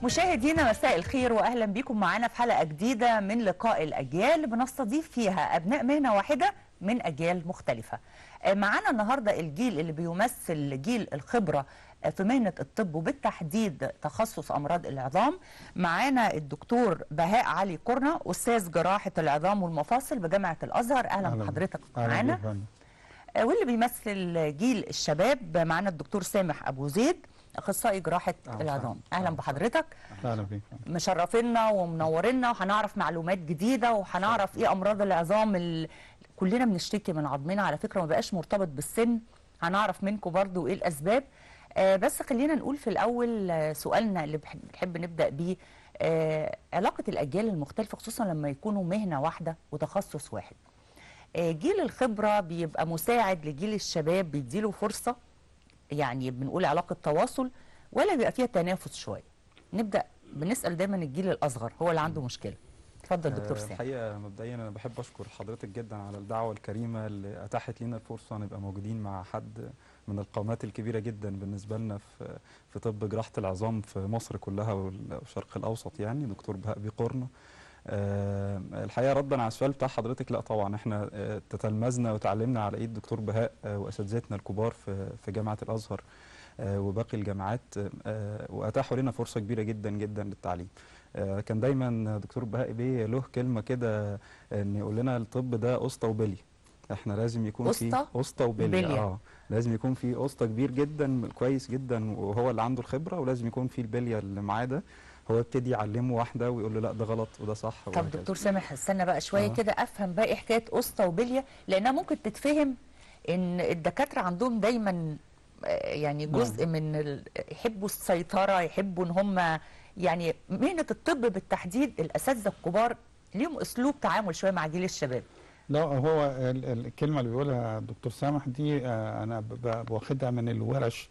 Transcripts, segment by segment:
مشاهدينا مساء الخير واهلا بكم معنا في حلقه جديده من لقاء الاجيال بنستضيف فيها ابناء مهنه واحده من اجيال مختلفه. معانا النهارده الجيل اللي بيمثل جيل الخبره في مهنه الطب وبالتحديد تخصص امراض العظام. معانا الدكتور بهاء علي قرنه استاذ جراحه العظام والمفاصل بجامعه الازهر اهلا بحضرتك معانا. واللي بيمثل جيل الشباب معانا الدكتور سامح ابو زيد اخصائي جراحه العظام اهلا بحضرتك اهلا بيك مشرفينا ومنورينا وهنعرف معلومات جديده وهنعرف ايه امراض العظام اللي كلنا بنشتكي من عظمنا على فكره ما بقاش مرتبط بالسن هنعرف منكم برضو ايه الاسباب آه بس خلينا نقول في الاول آه سؤالنا اللي بنحب نبدا بيه آه علاقه الاجيال المختلفه خصوصا لما يكونوا مهنه واحده وتخصص واحد جيل الخبره بيبقى مساعد لجيل الشباب بيديله فرصه يعني بنقول علاقه تواصل ولا بيبقى فيها تنافس شويه نبدا بنسال دايما الجيل الاصغر هو اللي عنده مشكله اتفضل دكتور سامي الحقيقه مبدئيا انا بحب اشكر حضرتك جدا على الدعوه الكريمه اللي اتاحت لنا الفرصه نبقى موجودين مع حد من القامات الكبيره جدا بالنسبه لنا في في طب جراحه العظام في مصر كلها والشرق الاوسط يعني دكتور بهاء بقرن أه الحقيقه ردا على السؤال بتاع حضرتك لا طبعا احنا أه تتلمذنا وتعلمنا على ايد دكتور بهاء أه واساتذتنا الكبار في في جامعه الازهر وباقي الجامعات واتاحوا لنا فرصه كبيره جدا جدا للتعليم كان دايما دكتور بهاء بيه له كلمه كده ان يقول لنا الطب ده اسطى وبلي احنا لازم يكون في اسطى وبلي اه لازم يكون في اسطى كبير جدا كويس جدا وهو اللي عنده الخبره ولازم يكون في البليه اللي معاه ده هو يبتدي يعلمه واحده ويقول له لا ده غلط وده صح طب دكتور سامح استنى بقى شويه آه. كده افهم بقى ايه حكايه اسطى وبليه لانها ممكن تتفهم ان الدكاتره عندهم دايما يعني جزء نعم. من ال... يحبوا السيطره يحبوا ان هم يعني مهنه الطب بالتحديد الاساتذه الكبار ليهم اسلوب تعامل شويه مع جيل الشباب لا هو الكلمه اللي بيقولها الدكتور سامح دي انا واخدها من الورش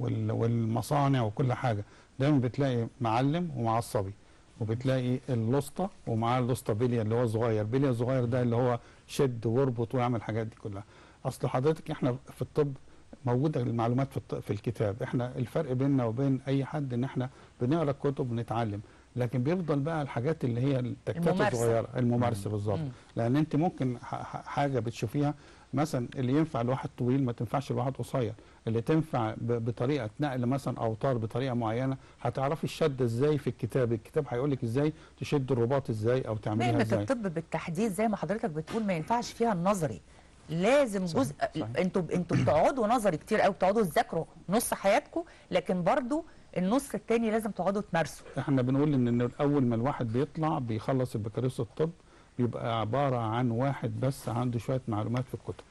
والمصانع وكل حاجه دايما بتلاقي معلم ومعاه الصبي وبتلاقي اللسطى ومعاه اللسطى بليا اللي هو صغير بليا الصغير ده اللي هو شد واربط ويعمل الحاجات دي كلها اصل حضرتك احنا في الطب موجوده المعلومات في, في الكتاب احنا الفرق بيننا وبين اي حد ان احنا بنقرا الكتب ونتعلم لكن بيفضل بقى الحاجات اللي هي التكات الصغيره الممارسه بالظبط لان انت ممكن حاجه بتشوفيها مثلا اللي ينفع لواحد طويل ما تنفعش لواحد قصير اللي تنفع بطريقه نقل مثلا اوتار بطريقه معينه هتعرفي الشد ازاي في الكتاب الكتاب هيقول لك ازاي تشد الرباط ازاي او تعمليها ازاي مهنه الطب بالتحديد زي ما حضرتك بتقول ما ينفعش فيها النظري لازم صحيح. جزء صحيح. انتوا انتوا بتقعدوا نظري كتير قوي بتقعدوا تذاكروا نص حياتكم لكن برضو النص الثاني لازم تقعدوا تمارسوا احنا بنقول ان اول ما الواحد بيطلع بيخلص البكالوريوس الطب بيبقى عباره عن واحد بس عنده شويه معلومات في الكتب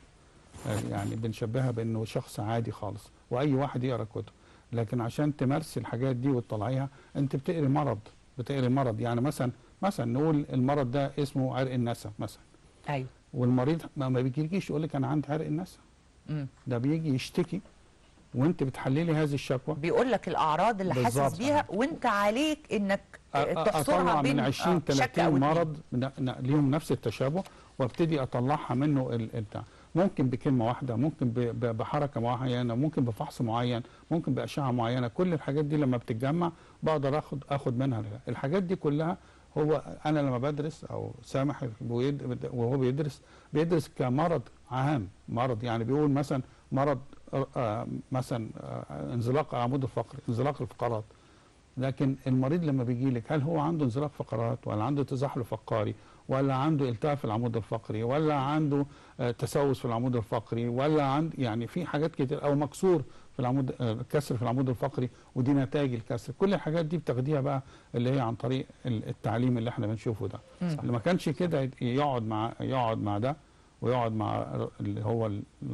يعني بنشبهها بانه شخص عادي خالص واي واحد يقرا كتب لكن عشان تمارسي الحاجات دي وتطلعيها انت بتقري مرض بتقري مرض يعني مثلا مثلا نقول المرض ده اسمه عرق النسا مثلا ايوه والمريض ما بيجيش يقول لك انا عندي عرق النسا ده بيجي يشتكي وانت بتحللي هذه الشكوى بيقول لك الاعراض اللي حاسس بيها وانت عليك انك تحصرها بين من 20 30 مرض ليهم نفس التشابه وابتدي اطلعها منه البتاع ممكن بكلمه واحده ممكن بحركه معينه ممكن بفحص معين ممكن باشعه معينه كل الحاجات دي لما بتتجمع بقدر اخد اخد منها الحاجات دي كلها هو انا لما بدرس او سامح وهو بيدرس بيدرس كمرض عام مرض يعني بيقول مثلا مرض آه مثلا آه انزلاق العمود الفقري انزلاق الفقرات لكن المريض لما بيجي لك هل هو عنده انزلاق فقرات ولا عنده تزحلق فقاري ولا عنده التهاب في العمود الفقري ولا عنده آه تسوس في العمود الفقري ولا عنده يعني في حاجات كتير او مكسور في العمود كسر في العمود الفقري ودي نتائج الكسر كل الحاجات دي بتاخديها بقى اللي هي عن طريق التعليم اللي احنا بنشوفه ده اللي ما كانش كده يقعد مع يقعد مع ده ويقعد مع اللي هو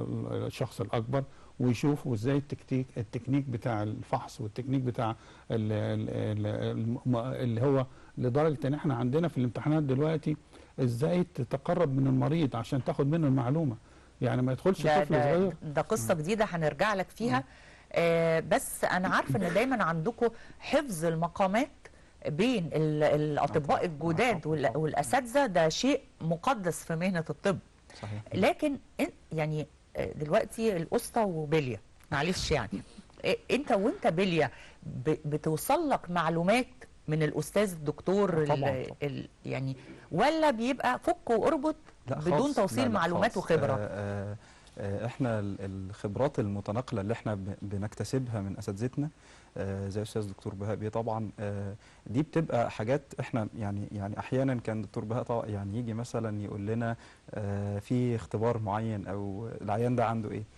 الشخص الاكبر ويشوفوا ازاي التكتيك التكنيك بتاع الفحص والتكنيك بتاع اللي هو لدرجه ان احنا عندنا في الامتحانات دلوقتي ازاي تتقرب من المريض عشان تاخد منه المعلومه يعني ما يدخلش ده طفل ده صغير ده قصه جديده هنرجع لك فيها آه بس انا عارفه ان دايما عندكم حفظ المقامات بين ال- الاطباء الجداد وال- والاساتذه ده شيء مقدس في مهنه الطب صحيح لكن إن- يعني آه، دلوقتي الاسطى وبليا معلش يعني إيه، انت وانت بليا ب- بتوصل لك معلومات من الاستاذ الدكتور طبعاً، ال طبعاً. ال يعني ولا بيبقى فك واربط لا بدون خالص. توصيل لا لا معلومات خالص. وخبرة. آه آه آه احنا ال- الخبرات المتناقله اللي احنا ب- بنكتسبها من اساتذتنا آه زي الاستاذ دكتور بهاء بيه طبعا آه دي بتبقى حاجات احنا يعني يعني احيانا كان دكتور بهاء طبعا يعني يجي مثلا يقول لنا آه في اختبار معين او العيان ده عنده ايه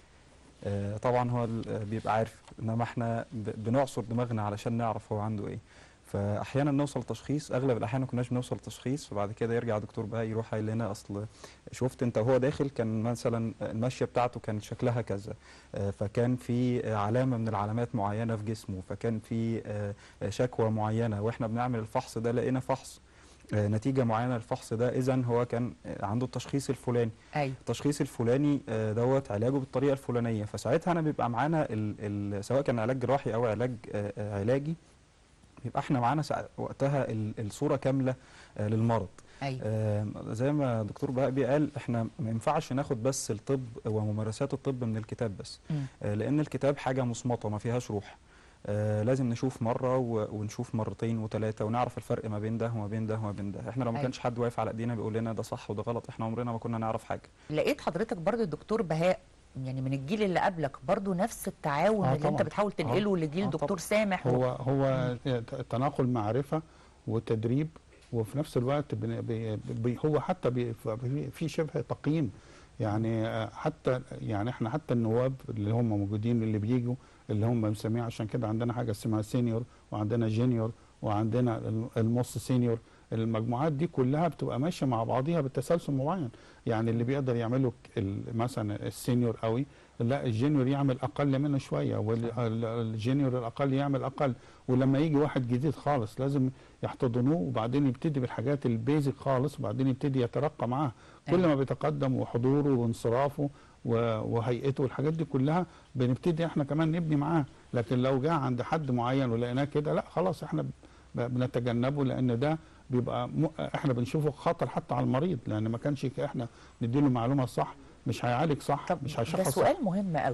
آه طبعا هو ال- بيبقى عارف انما احنا ب- بنعصر دماغنا علشان نعرف هو عنده ايه فاحيانا نوصل تشخيص اغلب الاحيان ما كناش بنوصل تشخيص وبعد كده يرجع دكتور بقى يروح قايل لنا اصل شفت انت وهو داخل كان مثلا المشيه بتاعته كان شكلها كذا آه، فكان في آه، علامه من العلامات معينه في جسمه فكان في آه، آه، شكوى معينه واحنا بنعمل الفحص ده لقينا فحص آه، نتيجه معينه للفحص ده اذا هو كان آه، عنده التشخيص الفلاني ايوه التشخيص الفلاني آه، دوت علاجه بالطريقه الفلانيه فساعتها انا بيبقى معانا ال ال سواء كان علاج جراحي او علاج آه، آه، علاجي بيبقى احنا معانا ساع- وقتها ال- الصوره كامله آه، للمرض ايوه آه، زي ما دكتور بهاء بيه قال احنا ما ينفعش ناخد بس الطب وممارسات الطب من الكتاب بس مم. آه، لان الكتاب حاجه مصمته ما فيهاش روح آه، لازم نشوف مره و- ونشوف مرتين وثلاثه ونعرف الفرق ما بين ده وما بين ده وما بين ده احنا لو ما أيوة. كانش حد واقف على ايدينا بيقول لنا ده صح وده غلط احنا عمرنا ما كنا نعرف حاجه لقيت حضرتك برضو الدكتور بهاء يعني من الجيل اللي قبلك برضو نفس التعاون آه اللي انت طبعاً. بتحاول تنقله لجيل آه دكتور طبعاً. سامح و... هو هو تناقل معرفه وتدريب وفي نفس الوقت بن- بي بي هو حتى بي في- في شبه تقييم يعني آه، حتى يعني احنا حتى النواب اللي هم موجودين اللي بيجوا اللي هم بنسميها عشان كده عندنا حاجه اسمها سينيور وعندنا جونيور وعندنا ال- النص سينيور المجموعات دي كلها بتبقى ماشيه مع بعضيها بالتسلسل معين يعني اللي بيقدر يعمله ك- ال- مثلا السينيور قوي لا الجونيور يعمل اقل منه شويه والجونيور الاقل يعمل اقل ولما يجي واحد جديد خالص لازم يحتضنوه وبعدين يبتدي بالحاجات البيزك خالص وبعدين يبتدي يترقى معاه كل أيوة. ما بيتقدم وحضوره وانصرافه و- وهيئته والحاجات دي كلها بنبتدي احنا كمان نبني معاه لكن لو جه عند حد معين ولقيناه كده لا خلاص احنا ب- بنتجنبه لان ده بيبقى م... احنا بنشوفه خطر حتى على المريض لان ما كانش احنا نديله المعلومه الصح مش هيعالج صح طب مش ده هيشخص صح سؤال مهم قوي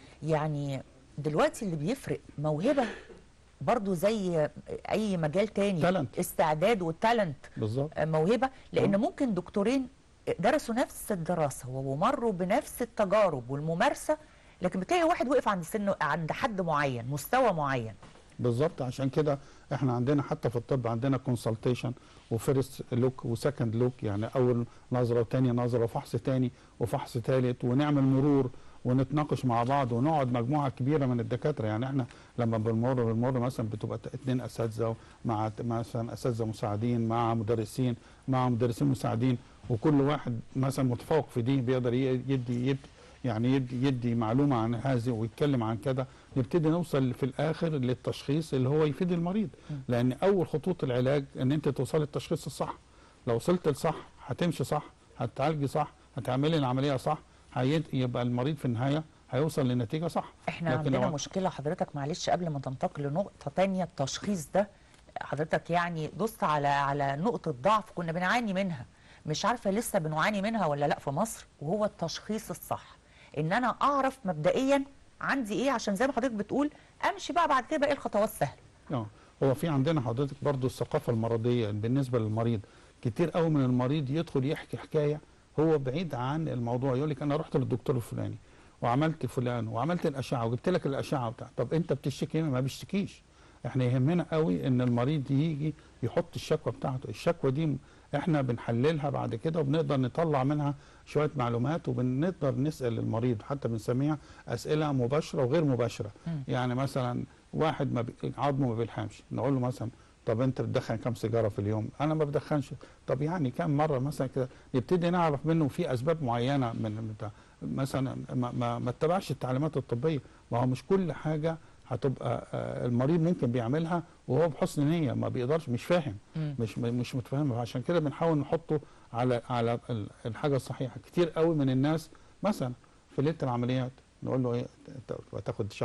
يعني دلوقتي اللي بيفرق موهبة برضو زي اي مجال تاني Talent. استعداد وتالنت بالظبط موهبة لان آه. ممكن دكتورين درسوا نفس الدراسة ومروا بنفس التجارب والممارسة لكن بتلاقي واحد وقف عند سن عند حد معين مستوى معين بالظبط عشان كده احنا عندنا حتى في الطب عندنا كونسلتيشن وفيرست لوك وسكند لوك يعني اول نظره وثاني نظره وفحص تاني وفحص ثالث ونعمل مرور ونتناقش مع بعض ونقعد مجموعه كبيره من الدكاتره يعني احنا لما بنمر بنمر مثلا بتبقى ت- اتنين اساتذه مع ت- مثلا اساتذه مساعدين مع مدرسين مع مدرسين مساعدين وكل واحد مثلا متفوق في دي بيقدر ي- يدي يدي يعني يدي, يدي معلومه عن هذه ويتكلم عن كده نبتدي نوصل في الاخر للتشخيص اللي هو يفيد المريض لان اول خطوط العلاج ان انت توصل للتشخيص الصح لو وصلت لصح هتمشي صح هتعالجي صح هتعملي العمليه صح هيد- يبقى المريض في النهايه هيوصل لنتيجه صح احنا لكن عندنا لو- مشكله حضرتك معلش قبل ما تنتقل لنقطه تانية التشخيص ده حضرتك يعني دوست على على نقطه ضعف كنا بنعاني منها مش عارفه لسه بنعاني منها ولا لا في مصر وهو التشخيص الصح ان انا اعرف مبدئيا عندي ايه عشان زي ما حضرتك بتقول امشي بقى بعد كده باقي الخطوات سهله اه هو في عندنا حضرتك برضو الثقافه المرضيه بالنسبه للمريض كتير قوي من المريض يدخل يحكي حكايه هو بعيد عن الموضوع يقول لك انا رحت للدكتور الفلاني وعملت فلان وعملت الاشعه وجبت لك الاشعه بتاع طب انت بتشتكي ما بيشتكيش احنا يهمنا قوي ان المريض يجي يحط الشكوى بتاعته الشكوى دي احنا بنحللها بعد كده وبنقدر نطلع منها شويه معلومات وبنقدر نسال المريض حتى بنسميها اسئله مباشره وغير مباشره مم. يعني مثلا واحد ما بي... عظمه ما بيلحمش نقول له مثلا طب انت بتدخن كم سيجاره في اليوم انا ما بدخنش طب يعني كم مره مثلا كده نبتدي نعرف منه في اسباب معينه من بتاع مثلا ما, ما, ما اتبعش التعليمات الطبيه ما هو مش كل حاجه هتبقى آه، المريض ممكن بيعملها وهو بحسن نيه ما بيقدرش مش فاهم مم. مش مش متفاهم عشان كده بنحاول نحطه على على ال- الحاجه الصحيحه كتير قوي من الناس مثلا في ليله العمليات نقول له ايه ت- ت- تاخد شاور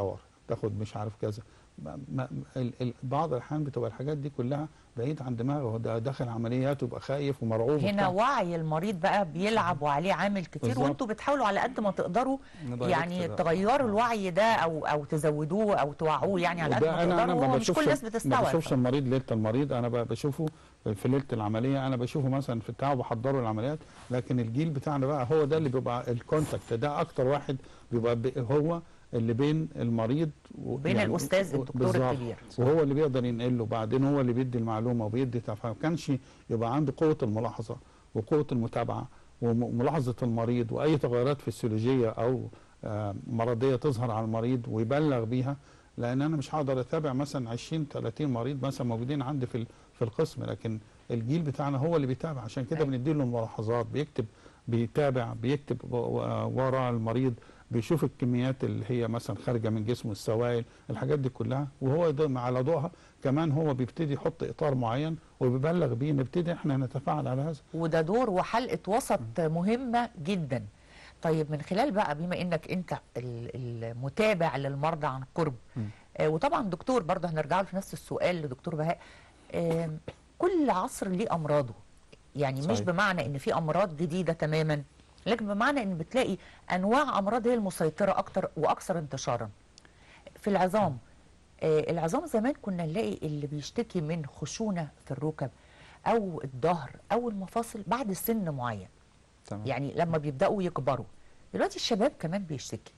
تاخد مش عارف كذا ما ما ال- ال- بعض الاحيان بتبقى الحاجات دي كلها بعيد عن دماغه هو ده داخل عمليات ويبقى خايف ومرعوب هنا وبتاع. وعي المريض بقى بيلعب وعليه عامل كتير بالظبط. وانتوا بتحاولوا على قد ما تقدروا ندايركت يعني ده. تغيروا الوعي ده او او تزودوه او توعوه يعني على قد وده ما انا انا تقدروا ما هو مش كل بشوفش الناس ما بتستوعب بشوفش المريض ليله المريض انا ب- بشوفه في ليله العمليه انا بشوفه مثلا في التعب بحضره العمليات لكن الجيل بتاعنا بقى هو ده اللي بيبقى الكونتاكت ده اكتر واحد بيبقى ب- هو اللي بين المريض بين الأستاذ الدكتور بالظبط. الكبير. وهو اللي بيقدر ينقله بعدين هو اللي بيدي المعلومه وبيدي تفاهم كانش يبقى عنده قوه الملاحظه وقوه المتابعه وملاحظه المريض واي تغيرات فسيولوجيه او آه، مرضيه تظهر على المريض ويبلغ بيها لان انا مش هقدر اتابع مثلا 20 30 مريض مثلا موجودين عندي في ال- في القسم لكن الجيل بتاعنا هو اللي بيتابع عشان كده أيوة. بنديله ملاحظات بيكتب بيتابع بيكتب و- و- ورا المريض بيشوف الكميات اللي هي مثلا خارجه من جسمه السوائل الحاجات دي كلها وهو ده على ضوءها كمان هو بيبتدي يحط اطار معين وبيبلغ بيه نبتدي احنا نتفاعل على هذا وده دور وحلقه وسط مهمه جدا طيب من خلال بقى بما انك انت ال- المتابع للمرضى عن قرب م. آه وطبعا دكتور برضه هنرجع له في نفس السؤال لدكتور بهاء آه كل عصر ليه امراضه يعني مش صحيح. بمعنى ان في امراض جديده تماما لكن بمعنى ان بتلاقي انواع امراض هي المسيطره اكتر واكثر انتشارا في العظام آه العظام زمان كنا نلاقي اللي بيشتكي من خشونه في الركب او الظهر او المفاصل بعد سن معين تمام يعني لما بيبداوا يكبروا دلوقتي الشباب كمان بيشتكي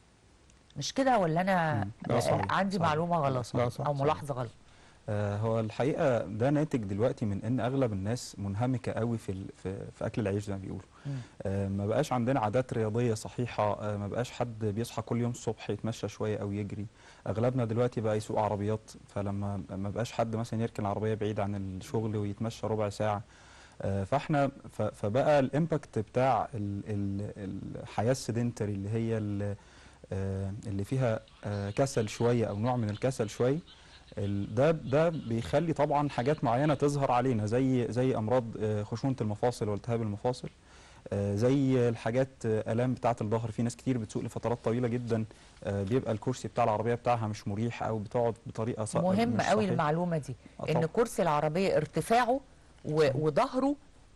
مش كده ولا انا مم. لا آه، صحيح. عندي صحيح. معلومه غلط لا صح، او صح. ملاحظه غلط آه، هو الحقيقه ده ناتج دلوقتي من ان اغلب الناس منهمكه قوي في ال- في, في اكل العيش زي ما بيقولوا مم. آه، ما بقاش عندنا عادات رياضيه صحيحه آه، ما بقاش حد بيصحى كل يوم الصبح يتمشى شويه او يجري اغلبنا دلوقتي بقى يسوق عربيات فلما ما بقاش حد مثلا يركن العربيه بعيد عن الشغل ويتمشى ربع ساعه آه، فاحنا ف- فبقى الامباكت بتاع ال- ال- الحياه السيدنتري اللي هي ال- آه، اللي فيها آه، كسل شويه او نوع من الكسل شويه ال- ده ده بيخلي طبعا حاجات معينه تظهر علينا زي زي امراض آه، خشونه المفاصل والتهاب المفاصل آه، زي الحاجات آه، الام بتاعه الظهر في ناس كتير بتسوق لفترات طويله جدا آه، بيبقى الكرسي بتاع العربيه بتاعها مش مريح او بتقعد بطريقه ص- مهم مش قوي صحيحة. المعلومه دي آه ان طبعاً. كرسي العربيه ارتفاعه و- وظهره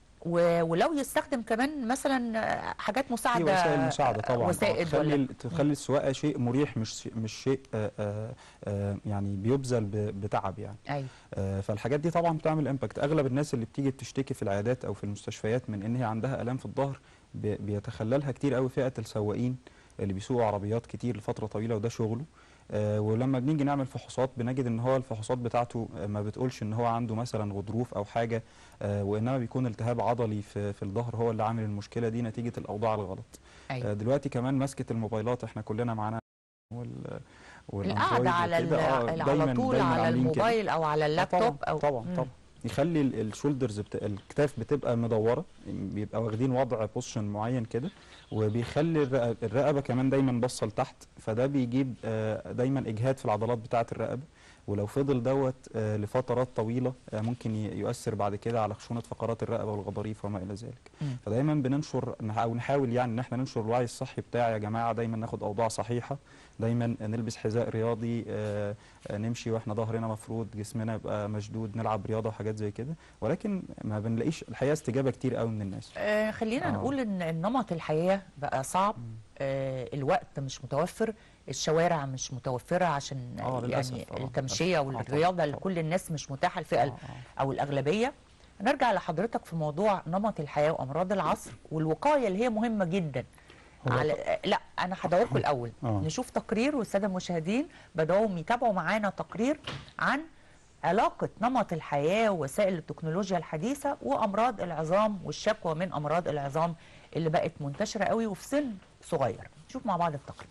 و- ولو يستخدم كمان مثلا آه، حاجات في مساعده وسائل مساعده طبعا آه، وسائد تخلي ولا ال- تخلي السواقه شيء مريح مش مش شيء آه، آه، آه، يعني بيبذل ب- بتعب يعني ايوه آه، فالحاجات دي طبعا بتعمل امباكت اغلب الناس اللي بتيجي بتشتكي في العيادات او في المستشفيات من ان هي عندها الام في الظهر بي- بيتخللها كتير قوي فئه السواقين اللي بيسوقوا عربيات كتير لفتره طويله وده شغله آه، ولما بنيجي نعمل فحوصات بنجد ان هو الفحوصات بتاعته آه، ما بتقولش ان هو عنده مثلا غضروف او حاجه آه، وانما بيكون التهاب عضلي في في الظهر هو اللي عامل المشكله دي نتيجه الاوضاع الغلط ايوه آه، دلوقتي كمان مسكه الموبايلات احنا كلنا معانا وال والأندرويد القعده على ال- وكده، آه، على دايماً- طول دايماً على عاملين كده. الموبايل او على آه اللابتوب طبعا او طبعا مم. طبعا يخلي ال- الشولدرز بت... الكتاف بتبقى مدوره بيبقى واخدين وضع بوزيشن معين كده وبيخلي الرقبه, الرقبة كمان دايما باصه لتحت فده بيجيب آه، دايما اجهاد في العضلات بتاعه الرقبه ولو فضل دوت آه، لفترات طويله آه، ممكن ي- يؤثر بعد كده على خشونه فقرات الرقبه والغضاريف وما الى ذلك مم. فدايما بننشر نح- او نحاول يعني ان احنا ننشر الوعي الصحي بتاعي يا جماعه دايما ناخد اوضاع صحيحه دايما نلبس حذاء رياضي آه، آه، نمشي واحنا ظهرنا مفروض جسمنا يبقى مشدود نلعب رياضه وحاجات زي كده ولكن ما بنلاقيش الحقيقه استجابه كتير قوي من الناس آه خلينا آه. نقول ان نمط الحياه بقى صعب آه الوقت مش متوفر الشوارع مش متوفره عشان آه، للأسف، يعني آه، التمشيه للأسف. آه، والرياضه طبعاً، لكل الناس مش متاحه الفئه آه، ال- آه. او الاغلبيه نرجع لحضرتك في موضوع نمط الحياه وامراض العصر والوقايه اللي هي مهمه جدا هو على آه، لا انا هدوركم الاول آه. نشوف تقرير والساده المشاهدين بدأوا يتابعوا معانا تقرير عن علاقة نمط الحياة ووسائل التكنولوجيا الحديثة وأمراض العظام والشكوى من أمراض العظام اللي بقت منتشرة قوي وفي سن صغير نشوف مع بعض التقرير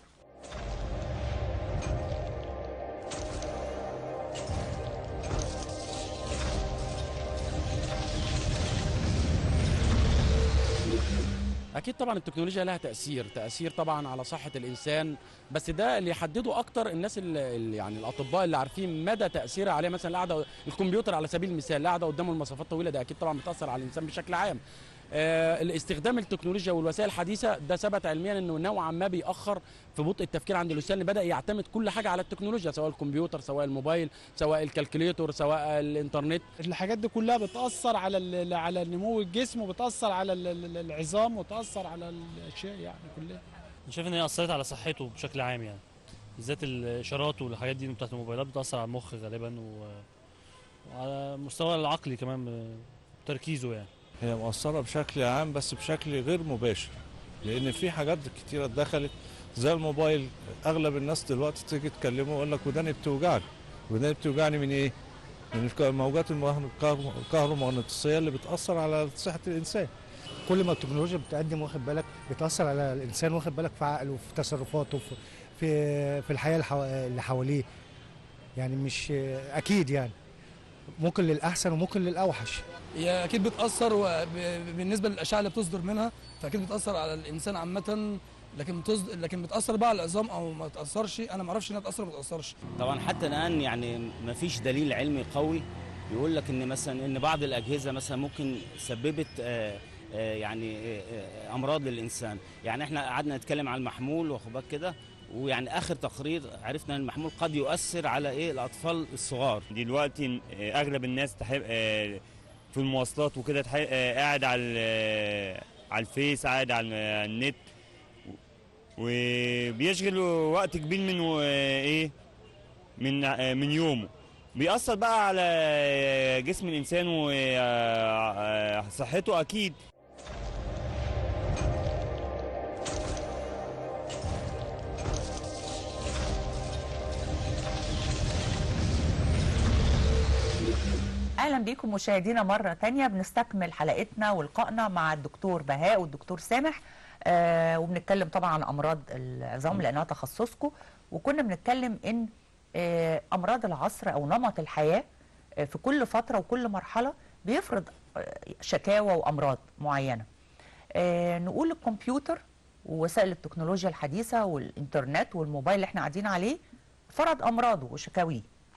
اكيد طبعا التكنولوجيا لها تاثير تاثير طبعا على صحه الانسان بس ده اللي يحدده اكتر الناس اللي اللي يعني الاطباء اللي عارفين مدى تاثيرها عليه مثلا القعده الكمبيوتر على سبيل المثال القعده قدامه المسافات طويله ده اكيد طبعا بتاثر على الانسان بشكل عام آه، الاستخدام التكنولوجيا والوسائل الحديثه ده ثبت علميا انه نوعا ما بيأخر في بطء التفكير عند الانسان اللي بدا يعتمد كل حاجه على التكنولوجيا سواء الكمبيوتر سواء الموبايل سواء الكالكوليتور سواء الانترنت الحاجات دي كلها بتأثر على ال- على نمو الجسم وبتأثر على ال- ال- العظام وتأثر على الأشياء يعني كلها انا شايف ان هي اثرت على صحته بشكل عام يعني بالذات الاشارات والحاجات دي بتاعت الموبايلات بتاثر على المخ غالبا و... وعلى المستوى العقلي كمان تركيزه يعني هي مؤثرة بشكل عام بس بشكل غير مباشر لأن في حاجات كتيرة دخلت زي الموبايل أغلب الناس دلوقتي تيجي تكلمه يقول لك وداني بتوجعني وداني بتوجعني من إيه؟ من الك- موجات المه- الكهرو- الكهرومغناطيسية اللي بتأثر على صحة الإنسان كل ما التكنولوجيا بتقدم واخد بالك بتاثر على الانسان واخد بالك في عقله في تصرفاته في في, في الحياه الحو- اللي حواليه يعني مش اكيد يعني ممكن للاحسن وممكن للاوحش هي اكيد بتاثر وب- بالنسبه للاشعه اللي بتصدر منها فاكيد بتاثر على الانسان عامه لكن بتصد... لكن بتاثر بقى على العظام او ما تاثرش انا ما اعرفش انها تاثر ولا ما تاثرش طبعا حتى الان يعني ما فيش دليل علمي قوي يقول لك ان مثلا ان بعض الاجهزه مثلا ممكن سببت آه، آه، يعني آه، آه، امراض للانسان يعني احنا قعدنا نتكلم عن المحمول واخد بالك كده ويعني اخر تقرير عرفنا ان المحمول قد يؤثر على ايه الاطفال الصغار دلوقتي آه، اغلب الناس تحب آه، في المواصلات وكده تح- آه، قاعد على ال- على الفيس قاعد على النت وبيشغل وقت كبير من و- ايه من آه، من يومه بيأثر بقى على جسم الإنسان وصحته أكيد اهلا بيكم مشاهدينا مره تانية بنستكمل حلقتنا ولقائنا مع الدكتور بهاء والدكتور سامح آه وبنتكلم طبعا عن امراض العظام لانها تخصصكم وكنا بنتكلم ان آه امراض العصر او نمط الحياه آه في كل فتره وكل مرحله بيفرض آه شكاوى وامراض معينه آه نقول الكمبيوتر ووسائل التكنولوجيا الحديثه والانترنت والموبايل اللي احنا قاعدين عليه فرض امراضه وشكاويه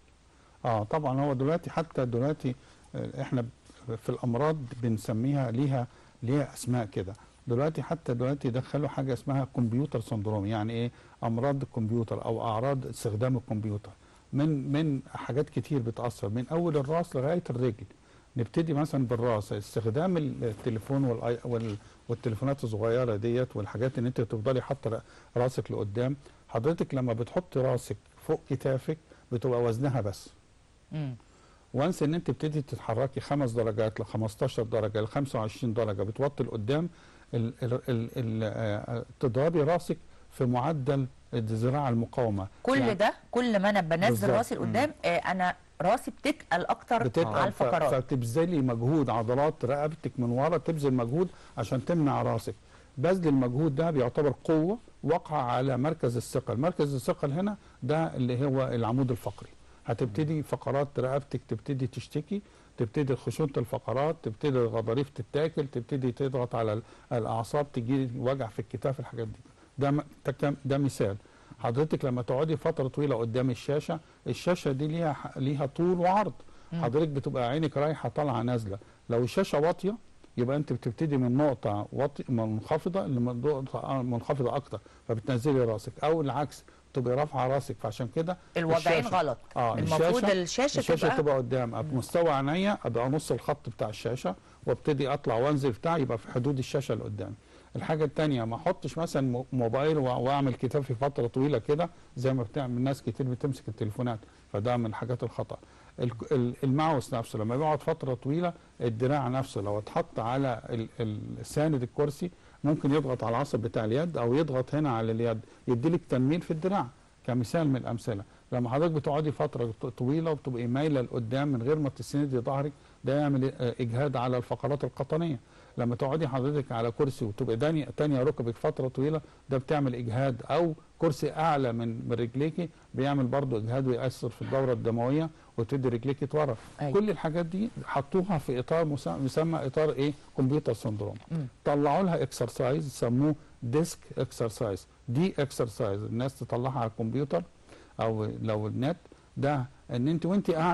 اه طبعا هو دلوقتي حتى دلوقتي آه، احنا ب- في الامراض بنسميها ليها ليها اسماء كده دلوقتي حتى دلوقتي دخلوا حاجه اسمها كمبيوتر سندروم يعني ايه امراض الكمبيوتر او اعراض استخدام الكمبيوتر من من حاجات كتير بتاثر من اول الراس لغايه الرجل نبتدي مثلا بالراس استخدام التليفون والآي- وال- والتليفونات الصغيره ديت والحاجات ان انت تفضلي حاطه راسك لقدام حضرتك لما بتحط راسك فوق كتافك بتبقى وزنها بس مم. وانس ان انت بتبتدي تتحركي خمس درجات ل 15 درجه ل 25 درجه بتوطي لقدام ال- ال- ال- ال- آه، تضربي راسك في معدل الذراع المقاومه كل يعني ده كل ما انا بنزل بالظبط. راسي لقدام آه انا راسي بتتقل اكتر بتتقل على ف- الفقرات فبتبذلي مجهود عضلات رقبتك من ورا تبذل مجهود عشان تمنع راسك بذل المجهود ده بيعتبر قوه واقعه على مركز الثقل مركز الثقل هنا ده اللي هو العمود الفقري هتبتدي فقرات رقبتك تبتدي تشتكي تبتدي خشونه الفقرات تبتدي الغضاريف تتاكل تبتدي تضغط على ال- الاعصاب تجي وجع في الكتاف الحاجات دي ده م- تك- ده مثال حضرتك لما تقعدي فتره طويله قدام الشاشه الشاشه دي ليها ح- ليها طول وعرض مم. حضرتك بتبقى عينك رايحه طالعه نازله لو الشاشه واطيه يبقى انت بتبتدي من نقطه واطي منخفضه لنقطه منخفضه اكتر فبتنزلي راسك او العكس تبقي رافعه راسك فعشان كده الوضعين الشاشة- غلط اه المفروض الشاشه, الشاشه تبقى تبقى قدام أبقى مستوى عينيا ابقى نص الخط بتاع الشاشه وابتدي اطلع وانزل بتاع يبقى في حدود الشاشه اللي قدامي الحاجه الثانيه ما احطش مثلا مو- موبايل وأ- واعمل كتافي فتره طويله كده زي ما بتعمل ناس كتير بتمسك التليفونات فده من الحاجات الخطا ال- ال- الماوس نفسه لما بيقعد فتره طويله الدراع نفسه لو اتحط على ال- ال- ساند الكرسي ممكن يضغط على العصب بتاع اليد او يضغط هنا على اليد يديلك تنميل في الدراع كمثال من الامثله لما حضرتك بتقعدي فتره ط- طويله وبتبقي مايله لقدام من غير ما تسندي ظهرك ده يعمل آه، اجهاد على الفقرات القطنيه لما تقعدي حضرتك على كرسي وتبقى داني- تانية ركبك فتره طويله ده بتعمل اجهاد او كرسي اعلى من من رجليكي بيعمل برضو اجهاد ويأثر في الدوره الدمويه وتدي رجليكي ورا أيوة. كل الحاجات دي حطوها في اطار مسا- مسمى اطار ايه كمبيوتر سندروم مم. طلعوا لها اكسرسايز سموه ديسك اكسرسايز دي اكسرسايز الناس تطلعها على الكمبيوتر او لو النت ده ان انت وانت قاعده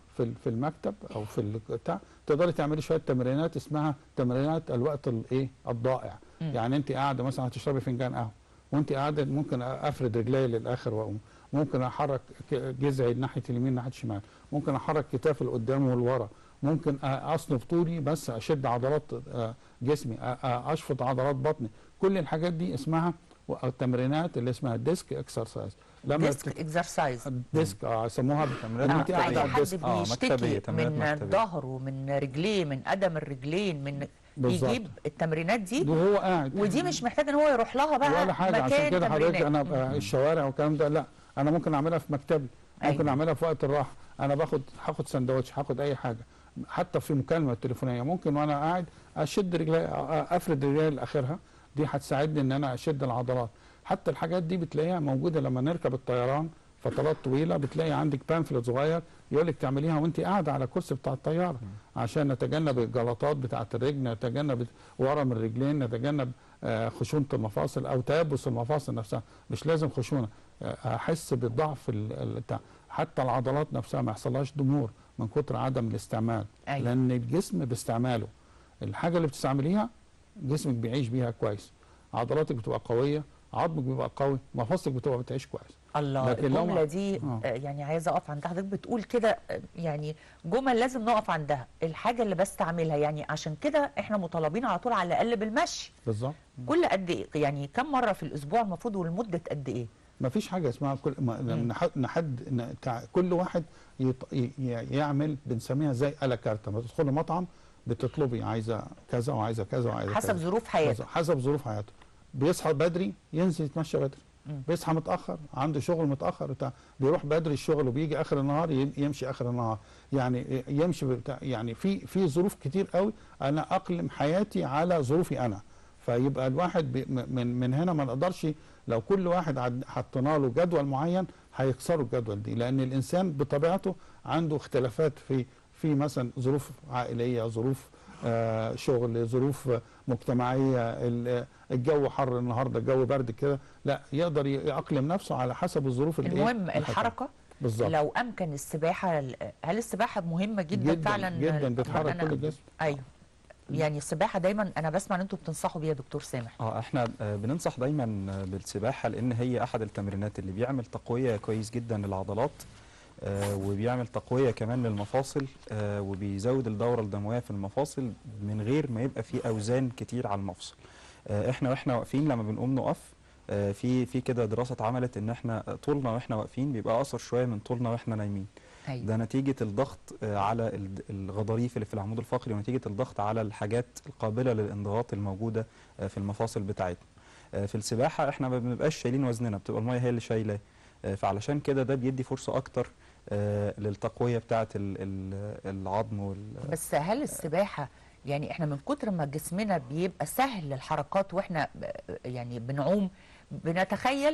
في ال- في المكتب او في ال- بتاع تقدري تعملي شويه تمرينات اسمها تمرينات الوقت الايه الضائع مم. يعني انت قاعده مثلا هتشربي فنجان قهوه وانت قاعده ممكن افرد رجلي للاخر واقوم ممكن احرك ك- جذعي ناحيه اليمين ناحيه الشمال ممكن احرك كتافي لقدام ولورا ممكن أ- اصنف طولي بس اشد عضلات آه، جسمي أ- أ- اشفط عضلات بطني كل الحاجات دي اسمها و- التمرينات اللي اسمها ديسك اكسرسايز لما ديسك اكسرسايز ديسك اه سموها تمرينات إن انت قاعده اي على حد الديسك آه، مكتبية، بيشتكي تمرينات من مكتبية. ظهره من رجليه من قدم الرجلين من بالظبط. يجيب التمرينات دي وهو قاعد ودي مش محتاج ان هو يروح لها بقى ولا حاجه عشان مكان كده حضرتك تمرينات انا أبقى الشوارع والكلام ده لا انا ممكن اعملها في مكتبي ممكن أيوة. اعملها في وقت الراحه انا باخد هاخد سندوتش هاخد اي حاجه حتى في مكالمه تليفونيه ممكن وانا قاعد اشد رجلي افرد رجلي لاخرها دي هتساعدني ان انا اشد العضلات حتى الحاجات دي بتلاقيها موجوده لما نركب الطيران فترات طويله بتلاقي عندك بامفلت صغير يقول لك تعمليها وانت قاعده على الكرسي بتاع الطياره عشان نتجنب الجلطات بتاعه الرجل نتجنب ورم الرجلين نتجنب آه، خشونه المفاصل او تيبس المفاصل نفسها مش لازم خشونه آه، احس بالضعف ال- ال- بتاع حتى العضلات نفسها ما يحصلهاش ضمور من كتر عدم الاستعمال أيوة. لان الجسم باستعماله الحاجه اللي بتستعمليها جسمك بيعيش بيها كويس عضلاتك بتبقى قويه عظمك بيبقى قوي مفاصلك بتبقى بتعيش كويس الله لكن لو الجمله ما- دي آه. آه، يعني عايزه اقف عند حضرتك بتقول كده آه، يعني جمل لازم نقف عندها الحاجه اللي بستعملها يعني عشان كده احنا مطالبين على طول على الاقل بالمشي بالظبط كل قد ايه يعني كم مره في الاسبوع المفروض ولمده قد ايه ما فيش حاجه اسمها كل ما نح- نحد ن- تع- كل واحد يط... ي... ي- يعمل بنسميها زي الا كارتا لما تدخلي مطعم بتطلبي عايزه كذا وعايزه كذا وعايزه حسب كذا. ظروف حياته حسب- حسب ظروف حياته بيصحى بدري ينزل يتمشى بدري مم. بيصحى متاخر عنده شغل متاخر بتاع بيروح بدري الشغل وبيجي اخر النهار ي- يمشي اخر النهار يعني يمشي بتاع يعني في في ظروف كتير قوي انا اقلم حياتي على ظروفي انا فيبقى الواحد بي م- من من هنا ما نقدرش لو كل واحد عد- حطينا له جدول معين هيكسروا الجدول دي لان الانسان بطبيعته عنده اختلافات في في مثلا ظروف عائليه ظروف آه شغل ظروف آه، مجتمعيه ال- الجو حر النهارده الجو برد كده لا يقدر يأقلم نفسه على حسب الظروف اللي إيه؟ المهم الحركه بالظبط لو امكن السباحه هل السباحه مهمه جدا, جدا فعلا جدا بتحرك أنا- كل الجسم ايوه يعني السباحه دايما انا بسمع ان انتوا بتنصحوا بيها دكتور سامح اه احنا آه، بننصح دايما آه، بالسباحه لان هي احد التمرينات اللي بيعمل تقويه كويس جدا للعضلات آه، وبيعمل تقويه كمان للمفاصل آه، وبيزود الدوره الدمويه في المفاصل من غير ما يبقى في اوزان كتير على المفصل آه، احنا واحنا واقفين لما بنقوم نقف آه، في في كده دراسه اتعملت ان احنا طولنا واحنا واقفين بيبقى اقصر شويه من طولنا واحنا نايمين أيوة. ده نتيجة الضغط آه، على الد- الغضاريف اللي في العمود الفقري ونتيجة الضغط على الحاجات القابلة للانضغاط الموجودة آه، في المفاصل بتاعتنا آه، في السباحة احنا ما بنبقاش شايلين وزننا بتبقى المية هي اللي شايلاه آه، فعلشان كده ده بيدي فرصة أكتر آه، للتقوية بتاعة ال- ال- العظم وال بس هل السباحه يعني احنا من كتر ما جسمنا بيبقى سهل الحركات واحنا ب- يعني بنعوم بنتخيل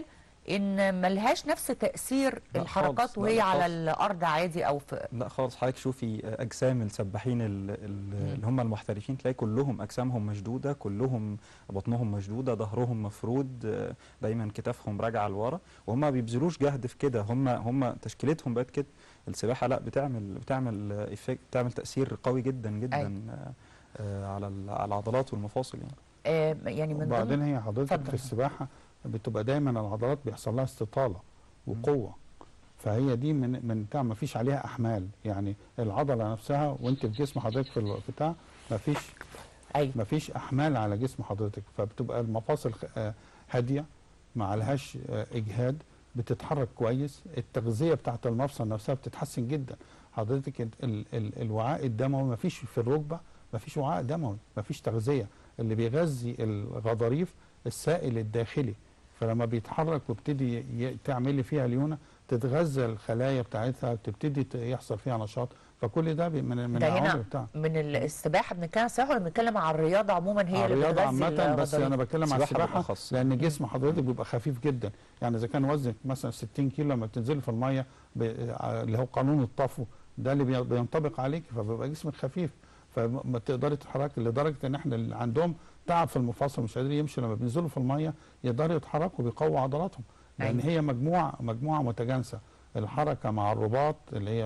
ان ملهاش نفس تاثير لا الحركات خالص، لا، وهي لا على خالص. الارض عادي او في لا خالص حضرتك شوفي اجسام السباحين ال- ال- اللي هم المحترفين تلاقي كلهم اجسامهم مشدوده كلهم بطنهم مشدوده ظهرهم مفرود آه، دايما كتافهم راجعه لورا وهم ما بيبذلوش جهد في كده هم هم تشكيلتهم بقت كده السباحه لا بتعمل بتعمل آه، إفكت بتعمل تاثير قوي جدا جدا أيوة. آه، آه، على ال- على العضلات والمفاصل يعني آه يعني من وبعدين ضمن هي حضرتك اتفضل. في السباحه بتبقى دايما العضلات بيحصل لها استطاله وقوه فهي دي من من بتاع ما فيش عليها احمال يعني العضله نفسها وانت في جسم حضرتك في ال- بتاع ما فيش ايوه ما فيش احمال على جسم حضرتك فبتبقى المفاصل خ- آه، هاديه ما عليهاش آه، اجهاد بتتحرك كويس التغذيه بتاعت المفصل نفسها بتتحسن جدا حضرتك ال ال ال الوعاء الدموي ما فيش في الركبه ما فيش وعاء دموي ما فيش تغذيه اللي بيغذي الغضاريف السائل الداخلي فلما بيتحرك وابتدي ي- تعملي فيها ليونه تتغذى الخلايا بتاعتها بتبتدي ت- يحصل فيها نشاط فكل ده بي- من من ده العوامل هنا بتاع من ال- السباحه بنتكلم عن السباحه ولا بنتكلم عن الرياضه عموما هي اللي الرياضة بتغذي عامة بس الغضاريف؟ أنا بتكلم عن السباحة السباحة بالأخص. لأن جسم حضرتك بيبقى خفيف جدا يعني إذا كان وزنك مثلا 60 كيلو لما بتنزلي في المية ب- اللي هو قانون الطفو ده اللي بي- بينطبق عليك فبيبقى جسمك خفيف فما تقدري تتحركي لدرجة إن إحنا اللي عندهم تعب في المفاصل مش قادرين يمشوا لما بينزلوا في المية يقدروا يتحركوا بيقووا عضلاتهم لأن أيوة. هي مجموعة مجموعة متجانسة الحركة مع الرباط اللي هي ال-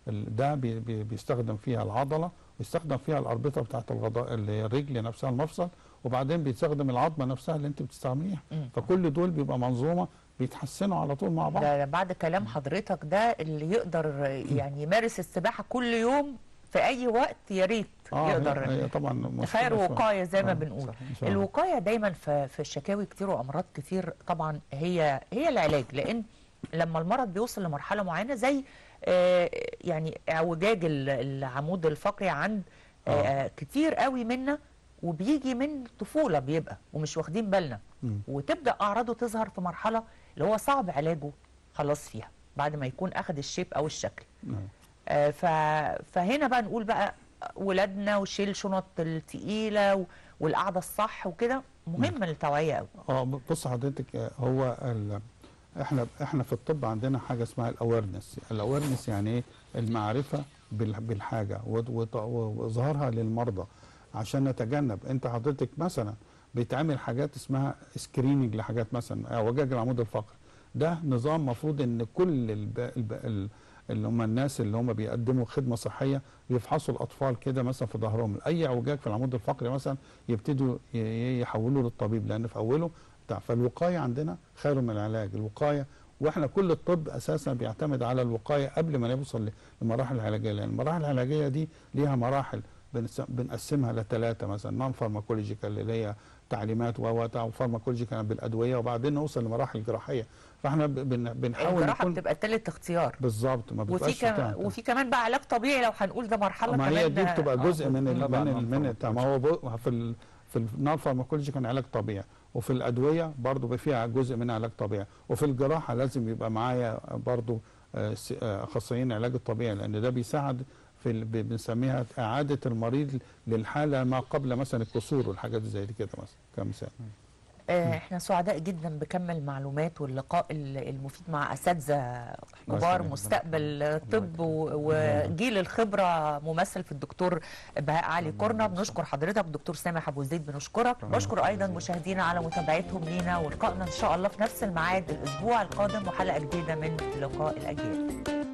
ال- ده بي بي بيستخدم فيها العضله ويستخدم فيها الاربطه بتاعه الغضاء اللي هي الرجل نفسها المفصل وبعدين بيستخدم العظمه نفسها اللي انت بتستعمليها مم. فكل دول بيبقى منظومه بيتحسنوا على طول مع بعض ده بعد كلام حضرتك ده اللي يقدر يعني يمارس السباحه كل يوم في اي وقت يا ريت اه يقدر هي هي طبعا مشكلة خير شوية. وقايه زي ما آه، بنقول صح، إن شاء الله. الوقايه دايما في في الشكاوي كتير وامراض كتير طبعا هي هي العلاج لان لما المرض بيوصل لمرحله معينه زي آه، يعني اعوجاج ال- العمود الفقري عند آه، كتير قوي منا وبيجي من الطفوله بيبقى ومش واخدين بالنا مم. وتبدا اعراضه تظهر في مرحله اللي هو صعب علاجه خلاص فيها بعد ما يكون اخد الشيب او الشكل نعم. آه، ف... فهنا بقى نقول بقى ولادنا وشيل شنط التقيله و... والقعده الصح وكده مهمه للتوعيه قوي اه بص حضرتك آه، هو ال... احنا احنا في الطب عندنا حاجه اسمها الاويرنس الاويرنس يعني ايه المعرفه بال- بالحاجه وت- وت- واظهارها للمرضى عشان نتجنب انت حضرتك مثلا بيتعمل حاجات اسمها سكريننج لحاجات مثلا اعوجاج العمود الفقري ده نظام مفروض ان كل الب... الب... ال- اللي هم الناس اللي هم بيقدموا خدمه صحيه بيفحصوا الاطفال كده مثلا في ظهرهم اي اعوجاج في العمود الفقري مثلا يبتدوا ي- ي- يحولوا للطبيب لان في اوله بتاع فالوقايه عندنا خير من العلاج الوقايه واحنا كل الطب اساسا بيعتمد على الوقايه قبل ما نوصل للمراحل العلاجيه لان المراحل العلاجيه دي ليها مراحل بنس- بنقسمها لثلاثه مثلا نون فارماكولوجيكال اللي هي تعليمات و وفارماكولوجيكال بالادويه وبعدين نوصل لمراحل جراحيه فاحنا ب- بن بنحاول الجراحه نكون بتبقى تالت اختيار بالظبط ما وفي بيبقاش كم... بتاع- وفي كمان بقى علاج طبيعي لو هنقول ده مرحله ما كمان هي دي بتبقى آه، جزء من ال تبع من ال النون من بتاع ما هو بو- في ال في النون فارماكولوجي كان علاج طبيعي وفي الادويه برضو بيبقى فيها جزء منها علاج طبيعي وفي الجراحه لازم يبقى معايا برضو آه، س- آه، اخصائيين علاج الطبيعي لان ده بيساعد في ال- ب- بنسميها اعاده المريض للحاله ما قبل مثلا الكسور والحاجات زي دي كده مثلا كمثال آه، احنا سعداء جدا بكم المعلومات واللقاء ال- المفيد مع اساتذه كبار يسلمك. مستقبل الطب و- وجيل الخبره ممثل في الدكتور بهاء علي كورنا بنشكر حضرتك دكتور سامح ابو زيد بنشكرك بشكر ايضا مشاهدينا على متابعتهم لينا ولقائنا ان شاء الله في نفس الميعاد الاسبوع القادم وحلقه جديده من لقاء الاجيال